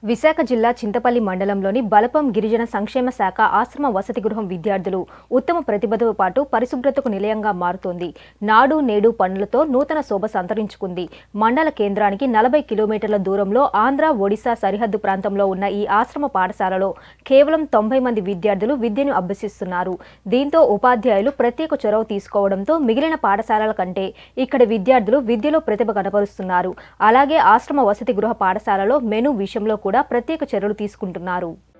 విశాఖ జిల్లా చింతపల్లి మండలంలోని బలపం గిరిజన సంక్షేమ శాఖ ఆశ్రమ వసతి గృహం విద్యార్థులు ఉత్తమ ప్రతిభతో పాటు పరిశుభ్రతకు నిలయంగా మారుతోంది నాడు నేడు పనులతో నూతన శోభ సంతరించుకుంది మండల కేంద్రానికి నలభై కిలోమీటర్ల దూరంలో ఆంధ్ర ఒడిశా సరిహద్దు ప్రాంతంలో ఉన్న ఈ ఆశ్రమ పాఠశాలలో కేవలం తొంభై మంది విద్యార్థులు విద్యను అభ్యసిస్తున్నారు దీంతో ఉపాధ్యాయులు ప్రత్యేక చొరవ తీసుకోవడంతో మిగిలిన పాఠశాలల కంటే ఇక్కడి విద్యార్థులు విద్యలో ప్రతిభ కనపరుస్తున్నారు అలాగే ఆశ్రమ వసతి గృహ పాఠశాలలో మెను విషయంలో కూడా ప్రత్యేక చర్యలు తీసుకుంటున్నారు